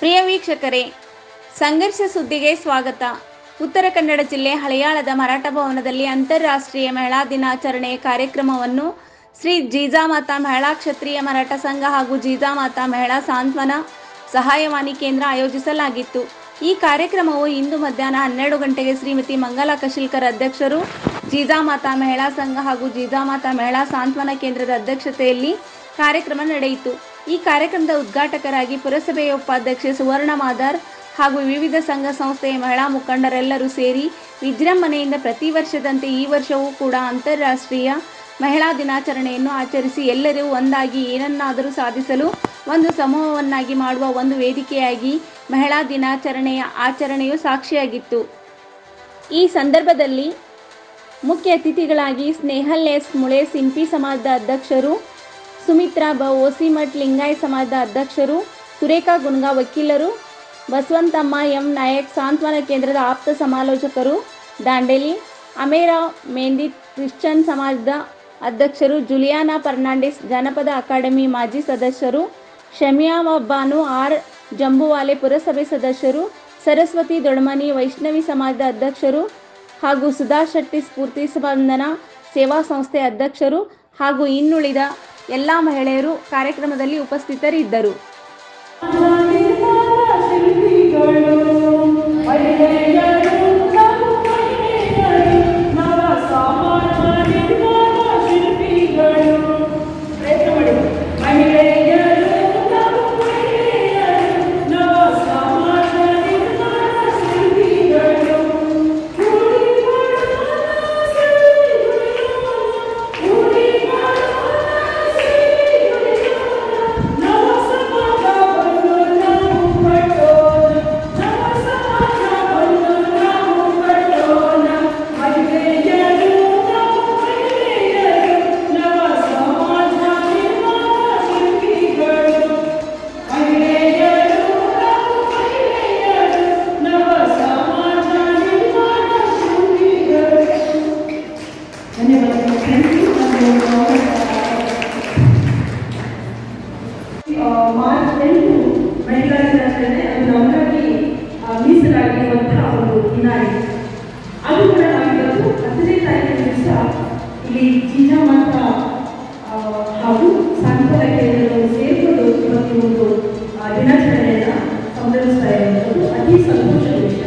ಪ್ರಿಯ ವೀಕ್ಷಕರೇ ಸಂಘರ್ಷ ಸುದ್ದಿಗೆ ಸ್ವಾಗತ ಉತ್ತರ ಕನ್ನಡ ಜಿಲ್ಲೆ ಹಳೆಯಾಳದ ಮರಾಠ ಭವನದಲ್ಲಿ ಅಂತಾರಾಷ್ಟ್ರೀಯ ಮಹಿಳಾ ದಿನಾಚರಣೆ ಕಾರ್ಯಕ್ರಮವನ್ನು ಶ್ರೀ ಜೀಜಾಮಾತಾ ಮಹಿಳಾ ಕ್ಷತ್ರಿಯ ಮರಾಠ ಸಂಘ ಹಾಗೂ ಜೀಜಾಮಾತಾ ಮಹಿಳಾ ಸಾಂತ್ವನ ಸಹಾಯವಾಣಿ ಕೇಂದ್ರ ಆಯೋಜಿಸಲಾಗಿತ್ತು ಈ ಕಾರ್ಯಕ್ರಮವು ಇಂದು ಮಧ್ಯಾಹ್ನ ಹನ್ನೆರಡು ಗಂಟೆಗೆ ಶ್ರೀಮತಿ ಮಂಗಲಾ ಕಶಿಲ್ಕರ್ ಅಧ್ಯಕ್ಷರು ಜೀಜಾಮಾತಾ ಮಹಿಳಾ ಸಂಘ ಹಾಗೂ ಜೀಜಾಮಾತಾ ಮಹಿಳಾ ಸಾಂತ್ವನ ಕೇಂದ್ರದ ಅಧ್ಯಕ್ಷತೆಯಲ್ಲಿ ಕಾರ್ಯಕ್ರಮ ನಡೆಯಿತು ಈ ಕಾರ್ಯಕ್ರಮದ ಉದ್ಘಾಟಕರಾಗಿ ಪುರಸಭೆಯ ಉಪಾಧ್ಯಕ್ಷೆ ಸುವರ್ಣ ಮಾದಾರ್ ಹಾಗೂ ವಿವಿಧ ಸಂಘ ಸಂಸ್ಥೆಯ ಮಹಿಳಾ ಮುಖಂಡರೆಲ್ಲರೂ ಸೇರಿ ವಿಜೃಂಭಣೆಯಿಂದ ಪ್ರತಿ ವರ್ಷದಂತೆ ಈ ವರ್ಷವೂ ಕೂಡ ಅಂತಾರಾಷ್ಟ್ರೀಯ ಮಹಿಳಾ ದಿನಾಚರಣೆಯನ್ನು ಆಚರಿಸಿ ಎಲ್ಲರೂ ಒಂದಾಗಿ ಏನನ್ನಾದರೂ ಸಾಧಿಸಲು ಒಂದು ಸಮೂಹವನ್ನಾಗಿ ಮಾಡುವ ಒಂದು ವೇದಿಕೆಯಾಗಿ ಮಹಿಳಾ ದಿನಾಚರಣೆಯ ಆಚರಣೆಯು ಸಾಕ್ಷಿಯಾಗಿತ್ತು ಈ ಸಂದರ್ಭದಲ್ಲಿ ಮುಖ್ಯ ಅತಿಥಿಗಳಾಗಿ ಸ್ನೇಹಲ್ ಎಸ್ ಮುಳೆ ಸಿಂಪಿ ಸಮಾಜದ ಅಧ್ಯಕ್ಷರು ಸುಮಿತ್ರಾ ಬ ಓಸಿಮಠ್ ಲಿಂಗಾಯತ್ ಸಮಾಜದ ಅಧ್ಯಕ್ಷರು ಸುರೇಖಾ ಗುನ್ಗಾ ವಕೀಲರು ಬಸವಂತಮ್ಮ ಎಂ ನಾಯಕ್ ಸಾಂತ್ವನ ಕೇಂದ್ರದ ಆಪ್ತ ಸಮಾಲೋಚಕರು ದಾಂಡೇಲಿ ಅಮೇರಾ ಮೆಹಂದಿ ಕ್ರಿಶ್ಚಿಯನ್ ಸಮಾಜದ ಅಧ್ಯಕ್ಷರು ಜುಲಿಯಾನಾ ಫರ್ನಾಂಡಿಸ್ ಜನಪದ ಅಕಾಡೆಮಿ ಮಾಜಿ ಸದಸ್ಯರು ಶಮಿಯಾ ಬಾನು ಆರ್ ಜಂಬುವಾಲೆ ಪುರಸಭೆ ಸದಸ್ಯರು ಸರಸ್ವತಿ ದೊಡಮನಿ ವೈಷ್ಣವಿ ಸಮಾಜದ ಅಧ್ಯಕ್ಷರು ಹಾಗೂ ಸುಧಾ ಶೆಟ್ಟಿ ಸ್ಫೂರ್ತಿ ಸ್ಪಂದನ ಸೇವಾ ಸಂಸ್ಥೆ ಅಧ್ಯಕ್ಷರು ಹಾಗೂ ಇನ್ನುಳಿದ ಎಲ್ಲ ಮಹಿಳೆಯರು ಕಾರ್ಯಕ್ರಮದಲ್ಲಿ ಉಪಸ್ಥಿತರಿದ್ದರು ಮಾರ್ಚ್ ಎಂಟು ಮಹಿಳಾ ದಿನಾಚರಣೆ ಅದು ನಮಗಾಗಿ ಆ, ಮೀಸಲಾಗಿರುವಂತಹ ಒಂದು ದಿನ ಇದೆ ಅದು ಕೂಡ ನಾವಿವತ್ತು ಹತ್ತನೇ ತಾರೀಕಿನ ದಿವಸ ಇಲ್ಲಿ ಜೀಜಾಮಾತ ಆ, ಹಾಗೂ ಸಾಂತ್ವನ ಕೇಂದ್ರಗಳು ಸೇರಿಕೊಂಡು ಇವತ್ತು ಒಂದು ಆ, ದಿನಾಚರಣೆಯನ್ನ ಸಂಭ್ರಮಿಸ್ತಾ ಇರುವಂಥದ್ದು ಅತಿ ಸಂತೋಷದ ವಿಷಯ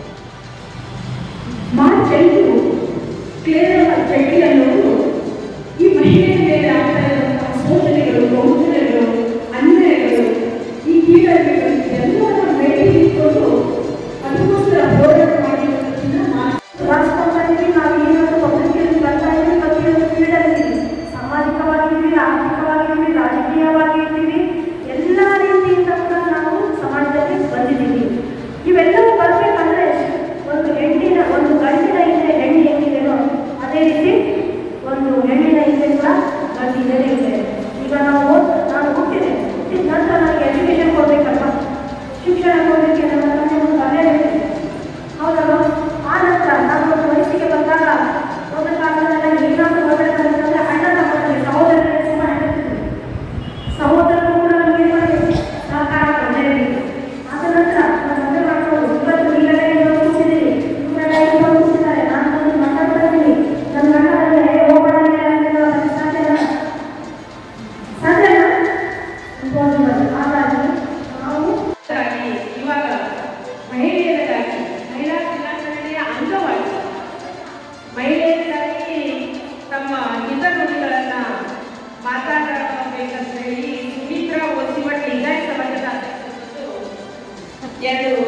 ಮಾರ್ಚ್ ಎಂಟು ಕ್ಲೇರ ಚಟ್ಟಿ ಅನ್ನೋರು ಈ ಮಹಿಳೆಯ ಮೇಲೆ ಆಗ್ತಾ ಇರುವಂತಹ ಶೋಷಣೆಗಳು ದೌರ್ಜನ್ಯಗಳು ಅನ್ಯಾಯಗಳು ಈ ಕೀಳರಿಮೆಗಳು ಎಲ್ಲವನ್ನ ಬೇಟಿ ಇಟ್ಕೊಂಡು ಅದಕ್ಕೋಸ್ಕರ ಹೋರಾಟ ಮಾಡಿರೋದ್ರಿಂದ ರಾಜಕಾರಣದಲ್ಲಿ ನಾವು ಏನಾದರೂ ಪತ್ರಿಕೆಯಲ್ಲಿ ಬರ್ತಾ ಇದ್ದೀವಿ ಪ್ರತಿಯೊಂದು ಫೀಲ್ಡಲ್ಲಿದ್ದೀವಿ ಸಾಮಾಜಿಕವಾಗಿರ್ತೀವಿ ಆರ್ಥಿಕವಾಗಿರ್ತೀವಿ ರಾಜಕೀಯವಾಗಿರ್ತೀವಿ ಎಲ್ಲ ರೀತಿಯಿಂದ ಕೂಡ ನಾವು ಸಮಾಜದಲ್ಲಿ ಬಂದಿದ್ದೀವಿ ಇವೆಲ್ಲವೂ ಬರಬೇಕಂದ್ರೆ ಒಂದು ಹೆಣ್ಣಿನ ಒಂದು ಗಂಡಿನ ಹಿಂದೆ ಹೆಣ್ಣು ಹೆಂಗಿದೆಯೋ ಅದೇ ರೀತಿ ಒಂದು ಹೆಣ್ಣಿನ ಹಿಂದೆ ಕೂಡ ಗಂಡು ಇದ್ದೇನೆ ಇದೆ ಈಗ ನಾವು ಓದ್ ನಾನು ಹುಟ್ಟಿದೆ ಹುಟ್ಟಿದ ನಂತರ ನನಗೆ ಎಜುಕೇಶನ್ ಕೊಡಬೇಕಲ್ವಾ ಶಿಕ್ಷಣ ಕೊಡಲಿಕ್ಕೆ ನನ್ನ ತಂದೆ ಒಂದು ತಲೆ ಇದೆ ಹೌದಲ್ವಾ ಆ ನಂತರ ನಾನು ಒಂದು ವಯಸ್ಸಿಗೆ ಬಂದಾಗ ಒಂದು ಕಾಲದಲ್ಲಿ ಏನಾದರೂ ಹೋಗಬೇಕಂತಂದ್ರೆ ಅಣ್ಣನ ಮಕ್ಕಳಿಗೆ ಸಹೋದರರಿಗೆ ತುಂಬ ಹೆದರ್ತಿದ್ರು ಸಹೋದರರು ಕೂಡ ನಮಗೆ ಮಾಡಿ ಸಹಕಾರ ಕೊಡಲೇ ಬೇಕು ಆದ ನಂತರ ನಾನು ಮದುವೆ ಮಾಡ್ಕೊಂಡು ಇವತ್ತು ಈಗಲೇ ಇವರು ಕೂತಿದ್ದೀರಿ ಇವರೆಲ್ಲ ಇಲ್ಲಿ ಬಂದು ಕೂತಿದ್ದಾರೆ ನಾನು ಬಂದು ಮಾತಾಡ್ತೀನಿ ನನ್ನ ಗಂಡ ನನಗೆ ಹೋಗೋಣ ಅಂತ ಸಾಧ್ಯ ಸಾಧ್ಯನಾ ಇಂಪಾಸಿಬಲ್ ಹಾಗಾಗಿ ನಾವು ಹಾಗಾಗಿ ಇವಾಗ ಮಹಿಳೆಯರಿಗಾಗಿ ಮಹಿಳಾ ದಿನಾಚರಣೆಯ ಅಂಗವಾಗಿ ಮಹಿಳೆಯರಿಗಾಗಿ ತಮ್ಮ ಹಿತನುಡಿಗಳನ್ನ ಮಾತಾಡಬೇಕಂತ ಹೇಳಿ ಸುಮಿತ್ರಾ ಓಸಿಮಠ್ ಲಿಂಗಾಯತ ಸಮಾಜದ ಅಧ್ಯಕ್ಷರು ಎರಡು